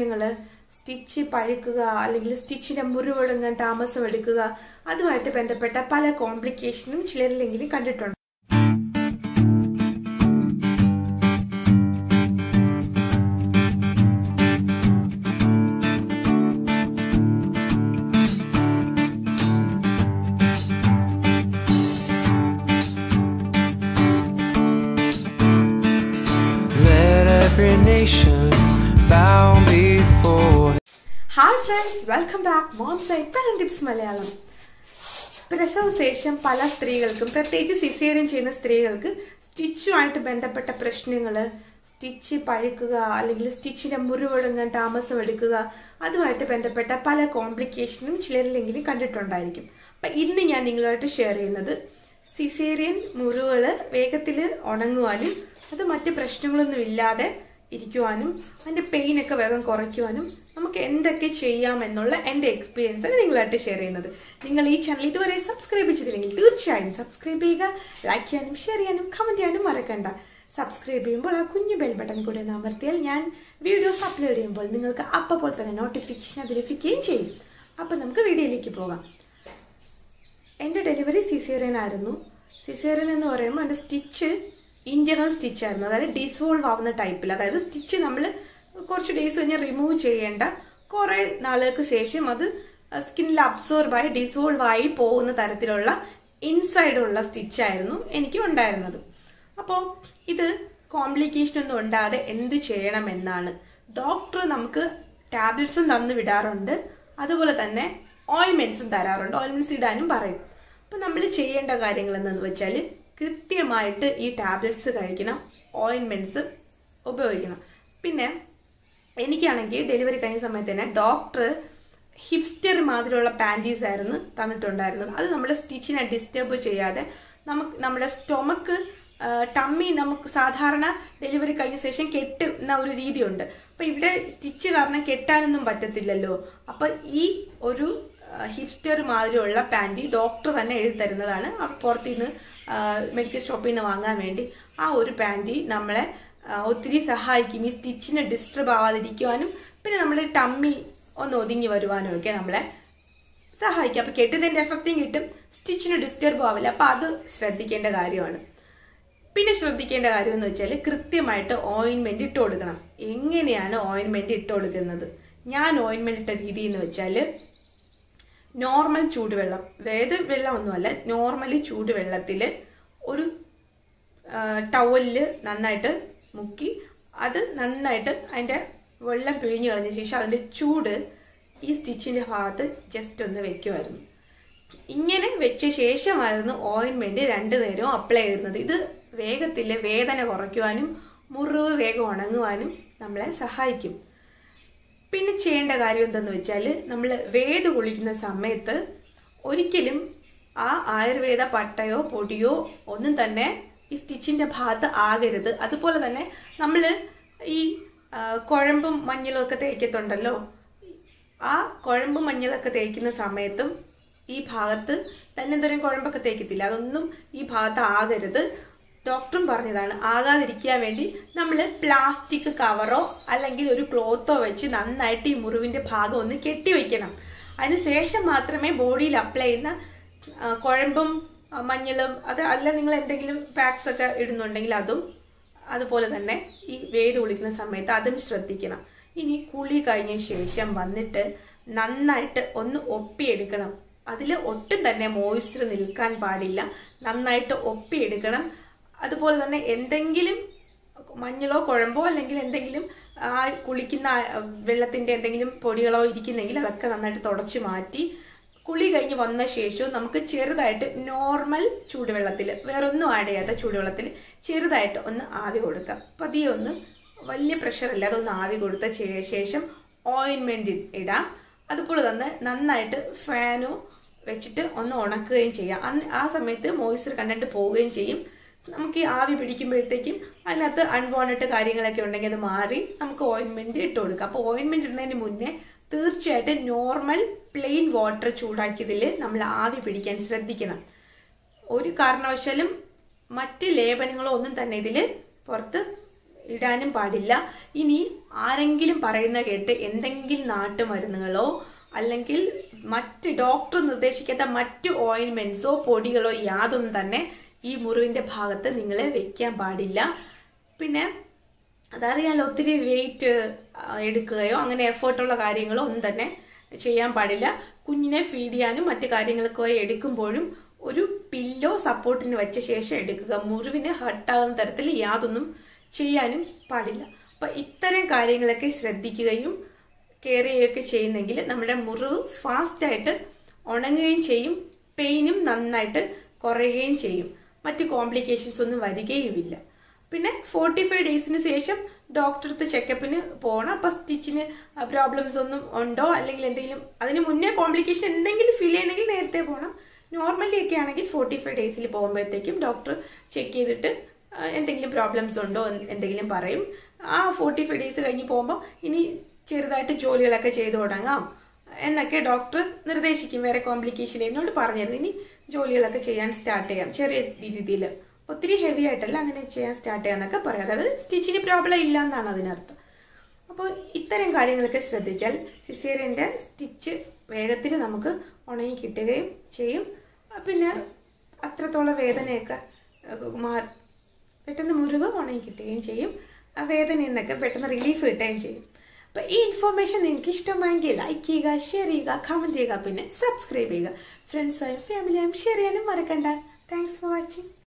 നിങ്ങൾ സ്റ്റിച്ച് പഴുക്കുക അല്ലെങ്കിൽ സ്റ്റിച്ചിന്റെ മുറിവൊടുങ്ങാൻ താമസം എടുക്കുക അതുമായിട്ട് ബന്ധപ്പെട്ട പല കോംപ്ലിക്കേഷനും ചിലരിലെങ്കിലും കണ്ടിട്ടുണ്ട് Let every nation bow before hi friends welcome back moms ഐപ്പൻ ടിപ്സ് മലയാളം പ്രസവശേഷം പല സ്ത്രീകൾക്കും പ്രത്യേകിച്ച് സിസേറിയൻ ചെയ്യുന്ന സ്ത്രീകൾക്ക് സ്റ്റിച്ചുമായിട്ട് ബന്ധപ്പെട്ട പ്രശ്നങ്ങൾ സ്റ്റിച്ച് പഴുക്കുക അല്ലെങ്കിൽ സ്റ്റിച്ചിന്റെ മുറിവൊടുങ്ങാൻ താമസം എടുക്കുക അതുമായിട്ട് ബന്ധപ്പെട്ട പല കോംപ്ലിക്കേഷനും ചിലരിലെങ്കിലും കണ്ടിട്ടുണ്ടായിരിക്കും അപ്പൊ ഇന്ന് ഞാൻ നിങ്ങളുമായിട്ട് ഷെയർ ചെയ്യുന്നത് സിസേറിയൻ മുറിവുകൾ വേഗത്തിൽ ഉണങ്ങുവാനും അത് മറ്റ് പ്രശ്നങ്ങളൊന്നും ഇല്ലാതെ ഇരിക്കുവാനും അതിന്റെ പെയിൻ ഒക്കെ വേഗം കുറയ്ക്കുവാനും നമുക്ക് എന്തൊക്കെ ചെയ്യാം എന്നുള്ള എന്റെ എക്സ്പീരിയൻസ് ആണ് നിങ്ങളായിട്ട് ഷെയർ ചെയ്യുന്നത് നിങ്ങൾ ഈ ചാനൽ ഇതുവരെ സബ്സ്ക്രൈബ് ചെയ്തില്ലെങ്കിൽ തീർച്ചയായും സബ്സ്ക്രൈബ് ചെയ്യുക ലൈക്ക് ചെയ്യാനും ഷെയർ ചെയ്യാനും കമന്റ് ചെയ്യാനും മറക്കണ്ട സബ്സ്ക്രൈബ് ചെയ്യുമ്പോൾ ആ കുഞ്ഞു ബെൽ ബട്ടൺ കൂടി ഒന്ന് അമർത്തിയാൽ ഞാൻ വീഡിയോസ് അപ്ലോഡ് ചെയ്യുമ്പോൾ നിങ്ങൾക്ക് അപ്പോൾ തന്നെ നോട്ടിഫിക്കേഷൻ അത് ലഭിക്കുകയും ചെയ്യും അപ്പൊ നമുക്ക് വീഡിയോയിലേക്ക് പോകാം എൻ്റെ ഡെലിവറി സിസേറിയൻ ആയിരുന്നു സിസേറിയൻ എന്ന് പറയുമ്പോൾ എൻ്റെ സ്റ്റിച്ച് ഇന്റേണൽ സ്റ്റിച്ച് ആയിരുന്നു അതായത് ഡിസോൾവ് ആവുന്ന ടൈപ്പിൽ അതായത് സ്റ്റിച്ച് നമ്മൾ കുറച്ച് ഡേയ്സ് കഴിഞ്ഞ് റിമൂവ് ചെയ്യേണ്ട കുറെ നാളുകൾക്ക് ശേഷം അത് സ്കിന്നിൽ അബ്സോർബ് ആയി ഡിസോൾവ് ആയി പോകുന്ന തരത്തിലുള്ള ഇൻസൈഡ് ഉള്ള സ്റ്റിച്ച് ആയിരുന്നു എനിക്ക് ഉണ്ടായിരുന്നത് അപ്പോൾ ഇത് കോംപ്ലിക്കേഷൻ ഒന്നും ഉണ്ടാകാതെ എന്ത് ചെയ്യണം എന്നാണ് ഡോക്ടർ നമുക്ക് ടാബ്ലറ്റ്സും തന്നു വിടാറുണ്ട് അതുപോലെ തന്നെ ഓയിൻമെന്റ്സും തരാറുണ്ട് ഓയിൻമെന്റ്സ് ഇടാനും പറയും അപ്പൊ നമ്മൾ ചെയ്യേണ്ട കാര്യങ്ങൾ എന്തെന്ന് വെച്ചാൽ കൃത്യമായിട്ട് ഈ ടാബ്ലറ്റ്സ് കഴിക്കണം ഓയിൻമെന്റ്സ് ഉപയോഗിക്കണം പിന്നെ എനിക്കാണെങ്കിൽ ഡെലിവറി കഴിഞ്ഞ സമയത്ത് തന്നെ ഡോക്ടർ ഹിപ്സ്റ്റർ മാതിരിയുള്ള പാൻറ്റീസ് ആയിരുന്നു തന്നിട്ടുണ്ടായിരുന്നത് അത് നമ്മുടെ സ്റ്റിച്ചിനെ ഡിസ്റ്റർബ് ചെയ്യാതെ നമുക്ക് നമ്മുടെ സ്റ്റൊമക്ക് ടമ്മി നമുക്ക് സാധാരണ ഡെലിവറി കഴിഞ്ഞ ശേഷം കെട്ടുന്ന ഒരു രീതിയുണ്ട് അപ്പൊ ഇവിടെ സ്റ്റിച്ച് കാരണം കെട്ടാനൊന്നും പറ്റത്തില്ലല്ലോ അപ്പൊ ഈ ഒരു ഹിപ്സ്റ്റർ മാതിരിയുള്ള പാൻറ്റി ഡോക്ടർ തന്നെ എഴുതി തരുന്നതാണ് പുറത്തുനിന്ന് മെഡിക്കൽ ഷോപ്പിൽ നിന്ന് വാങ്ങാൻ വേണ്ടി ആ ഒരു പാൻറ്റി നമ്മളെ ആ, ഒത്തിരി സഹായിക്കും ഈ സ്റ്റിച്ചിനെ ഡിസ്റ്റർബ് ആവാതിരിക്കുവാനും പിന്നെ നമ്മുടെ ടമ്മി ഒന്ന് ഒതുങ്ങി വരുവാനും ഒക്കെ നമ്മളെ സഹായിക്കും അപ്പൊ കെട്ടുന്നതിന്റെ എഫക്റ്റും കിട്ടും സ്റ്റിച്ചിന് ഡിസ്റ്റർബ് ആവില്ല അപ്പൊ അത് ശ്രദ്ധിക്കേണ്ട കാര്യമാണ് പിന്നെ ശ്രദ്ധിക്കേണ്ട കാര്യം എന്ന് വെച്ചാൽ കൃത്യമായിട്ട് ഓയിൻമെന്റ് ഇട്ട് കൊടുക്കണം എങ്ങനെയാണ് ഓയിൻമെന്റ് ഇട്ട് കൊടുക്കുന്നത് ഞാൻ ഓയിൻമെന്റ് ഇട്ട രീതി എന്ന് വെച്ചാൽ നോർമൽ ചൂടുവെള്ളം വേദ വെള്ളമൊന്നുമല്ല നോർമലി ചൂടുവെള്ളത്തിൽ ഒരു ടവലില് നന്നായിട്ട് മുക്കി അത് നന്നായിട്ട് അതിന്റെ വെള്ളം പിഴിഞ്ഞു കളഞ്ഞ ശേഷം അതിന്റെ ചൂട് ഈ സ്റ്റിച്ചിന്റെ ഭാഗത്ത് ജസ്റ്റ് ഒന്ന് വെക്കുമായിരുന്നു ഇങ്ങനെ വെച്ച ശേഷമായിരുന്നു ഓയിൻമെന്റ് രണ്ടു നേരവും അപ്ലൈ ചെയ്യുന്നത് ഇത് വേഗത്തിൽ വേദന കുറയ്ക്കുവാനും മുറിവ് വേഗം ഉണങ്ങുവാനും നമ്മളെ സഹായിക്കും പിന്നെ ചെയ്യേണ്ട കാര്യം എന്തെന്ന് വെച്ചാൽ നമ്മൾ വേദ കുളിക്കുന്ന സമയത്ത് ഒരിക്കലും ആ ആയുർവേദ പട്ടയോ പൊടിയോ ഒന്നും തന്നെ ഈ സ്റ്റിച്ചിന്റെ ഭാഗത്ത് ആകരുത് അതുപോലെ തന്നെ നമ്മൾ ഈ ആ, കുഴമ്പും മഞ്ഞളും ഒക്കെ തേക്കത്തുണ്ടല്ലോ ആ കുഴമ്പും മഞ്ഞളൊക്കെ തേക്കുന്ന സമയത്തും ഈ ഭാഗത്ത് തന്നെ തരം കുഴമ്പൊക്കെ തേക്കത്തില്ല അതൊന്നും ഈ ഭാഗത്ത് ആകരുത് ഡോക്ടറും പറഞ്ഞതാണ് ആകാതിരിക്കാൻ വേണ്ടി നമ്മൾ പ്ലാസ്റ്റിക് കവറോ അല്ലെങ്കിൽ ഒരു ക്ലോത്തോ വെച്ച് നന്നായിട്ട് ഈ മുറിവിന്റെ ഭാഗം ഒന്ന് കെട്ടിവെക്കണം അതിനുശേഷം മാത്രമേ ബോഡിയിൽ അപ്ലൈ ചെയ്യുന്ന ആ, കുഴമ്പും ആ, മഞ്ഞളും അത് അല്ല നിങ്ങൾ എന്തെങ്കിലും പാക്സ് ഒക്കെ ഇടുന്നുണ്ടെങ്കിൽ അതും അതുപോലെ തന്നെ ഈ വേര് കുളിക്കുന്ന സമയത്ത് അതും ശ്രദ്ധിക്കണം ഇനി കുളി കഴിഞ്ഞ ശേഷം വന്നിട്ട് നന്നായിട്ട് ഒന്ന് ഒപ്പിയെടുക്കണം അതിൽ ഒട്ടും തന്നെ മോയ്സ്ചർ നിൽക്കാൻ പാടില്ല നന്നായിട്ട് ഒപ്പിയെടുക്കണം അതുപോലെ തന്നെ എന്തെങ്കിലും മഞ്ഞളോ കുഴമ്പോ അല്ലെങ്കിൽ എന്തെങ്കിലും ആ കുളിക്കുന്ന ആ വെള്ളത്തിന്റെ എന്തെങ്കിലും പൊടികളോ ഇരിക്കുന്നെങ്കിൽ അതൊക്കെ നന്നായിട്ട് തുടച്ചു മാറ്റി കുളി കഴിഞ്ഞ് വന്ന ശേഷവും നമുക്ക് ചെറുതായിട്ട് നോർമൽ ചൂടുവെള്ളത്തിൽ വേറെ ഒന്നും ആഡ് ചെയ്യാത്ത ചൂടുവെള്ളത്തിൽ ചെറുതായിട്ട് ഒന്ന് ആവി കൊടുക്കാം പതിയെ ഒന്ന് വലിയ പ്രഷർ ഇല്ലാതെ ഒന്ന് ആവി കൊടുത്ത ശേ- ശേഷം ഓയിൻമെന്റ് ഇടാം അതുപോലെ തന്നെ നന്നായിട്ട് ഫാനോ വെച്ചിട്ട് ഒന്ന് ഉണക്കുകയും ചെയ്യാം അന്ന് ആ സമയത്ത് മോയ്സ്ചർ കണ്ടന്റ് പോവുകയും ചെയ്യും നമുക്ക് ഈ ആവി പിടിക്കുമ്പോഴത്തേക്കും അതിനകത്ത് അൺവാണ്ടഡ് കാര്യങ്ങളൊക്കെ ഉണ്ടെങ്കിൽ അത് മാറി നമുക്ക് ഓയിൻമെന്റ് ഇട്ട് കൊടുക്കാം അപ്പോൾ ഓയിൻമെന്റ് ഇടുന്നതിന് മുന്നേ തീർച്ചയായിട്ടും നോർമൽ പ്ലെയിൻ വാട്ടർ ചൂടാക്കിയതിൽ നമ്മൾ ആവി പിടിക്കാൻ ശ്രദ്ധിക്കണം ഒരു കാരണവശാലും മറ്റ് ലേപനങ്ങളോ ഒന്നും തന്നെ ഇതിൽ പുറത്ത് ഇടാനും പാടില്ല ഇനി ആരെങ്കിലും പറയുന്ന കേട്ട് എന്തെങ്കിലും നാട്ടുമരുന്നുകളോ അല്ലെങ്കിൽ മറ്റ് ഡോക്ടർ നിർദ്ദേശിക്കാത്ത മറ്റ് ഓയിൻമെന്റ്സോ പൊടികളോ യാതൊന്നും തന്നെ ഈ മുറിവിന്റെ ഭാഗത്ത് നിങ്ങൾ വെക്കാൻ പാടില്ല പിന്നെ അതറിയാലോ ഒത്തിരി വെയിറ്റ് എടുക്കുകയോ അങ്ങനെ എഫേർട്ടുള്ള കാര്യങ്ങളോ ഒന്നും തന്നെ ചെയ്യാൻ പാടില്ല കുഞ്ഞിനെ ഫീഡ് ചെയ്യാനും മറ്റു കാര്യങ്ങൾക്കോ എടുക്കുമ്പോഴും ഒരു പില്ലോ സപ്പോർട്ടിന് വെച്ച ശേഷം എടുക്കുക മുറിവിന് ഹർട്ടാകുന്ന തരത്തിൽ യാതൊന്നും ചെയ്യാനും പാടില്ല അപ്പൊ ഇത്തരം കാര്യങ്ങളൊക്കെ ശ്രദ്ധിക്കുകയും കെയർ ചെയ്യുകയൊക്കെ ചെയ്യുന്നെങ്കിൽ നമ്മുടെ മുറിവ് ഫാസ്റ്റ് ആയിട്ട് ഉണങ്ങുകയും ചെയ്യും പെയിനും നന്നായിട്ട് കുറയുകയും ചെയ്യും മറ്റ് കോംപ്ലിക്കേഷൻസ് ഒന്നും വരികയുമില്ല പിന്നെ ഫോർട്ടി ഫൈവ് ഡേയ്സിന് ശേഷം ഡോക്ടർ അടുത്ത് ചെക്കപ്പിന് പോകണം അപ്പൊ സ്റ്റിച്ചിന് പ്രോബ്ലംസ് ഒന്നും ഉണ്ടോ അല്ലെങ്കിൽ എന്തെങ്കിലും അതിന് മുന്നേ കോംപ്ലിക്കേഷൻ എന്തെങ്കിലും ഫീൽ ചെയ്യണമെങ്കിൽ നേരത്തെ പോകണം നോർമലി ഒക്കെ ആണെങ്കിൽ ഫോർട്ടി ഫൈവ് ഡേയ്സിൽ പോകുമ്പോഴത്തേക്കും ഡോക്ടർ ചെക്ക് ചെയ്തിട്ട് ആ, എന്തെങ്കിലും പ്രോബ്ലംസ് ഉണ്ടോ എന്ന് എന്തെങ്കിലും പറയും ആ ഫോർട്ടി ഫൈവ് ഡേയ്സ് കഴിഞ്ഞ് പോകുമ്പോൾ ഇനി ചെറുതായിട്ട് ജോലികളൊക്കെ ചെയ്തു തുടങ്ങാം എന്നൊക്കെ ഡോക്ടർ നിർദ്ദേശിക്കും വേറെ കോംപ്ലിക്കേഷൻ എന്നോട് പറഞ്ഞിരുന്നു ഇനി ജോലികളൊക്കെ ചെയ്യാൻ സ്റ്റാർട്ട് ചെയ്യാം ചെറിയ രീതിയിൽ ഒത്തിരി ഹെവി ആയിട്ടല്ല അങ്ങനെ ചെയ്യാൻ സ്റ്റാർട്ട് ചെയ്യാന്നൊക്കെ പറയാം അതായത് സ്റ്റിച്ചിന് പ്രോബ്ലം ഇല്ല എന്നാണ് അതിനർത്ഥം അപ്പോൾ ഇത്തരം കാര്യങ്ങളൊക്കെ ശ്രദ്ധിച്ചാൽ സിസേറിയൻ്റെ സ്റ്റിച്ച് വേഗത്തിൽ നമുക്ക് ഉണങ്ങി കിട്ടുകയും ചെയ്യും പിന്നെ അത്രത്തോളം വേദനയൊക്കെ ഏഹ്, മാ പെട്ടെന്ന് മുറിവ് ഉണങ്ങി കിട്ടുകയും ചെയ്യും ആ വേദനയിൽ നിന്നൊക്കെ പെട്ടെന്ന് റിലീഫ് കിട്ടുകയും ചെയ്യും അപ്പൊ ഈ ഇൻഫോർമേഷൻ നിങ്ങൾക്ക് ഇഷ്ടമായെങ്കിൽ ലൈക്ക് ചെയ്യുക ഷെയർ ചെയ്യുക കമന്റ് ചെയ്യുക പിന്നെ സബ്സ്ക്രൈബ് ചെയ്യുക ഫ്രണ്ട്സായും ഫാമിലിയായും ഷെയർ ചെയ്യാനും മറക്കണ്ട താങ്ക്സ് ഫോർ വാച്ചിങ്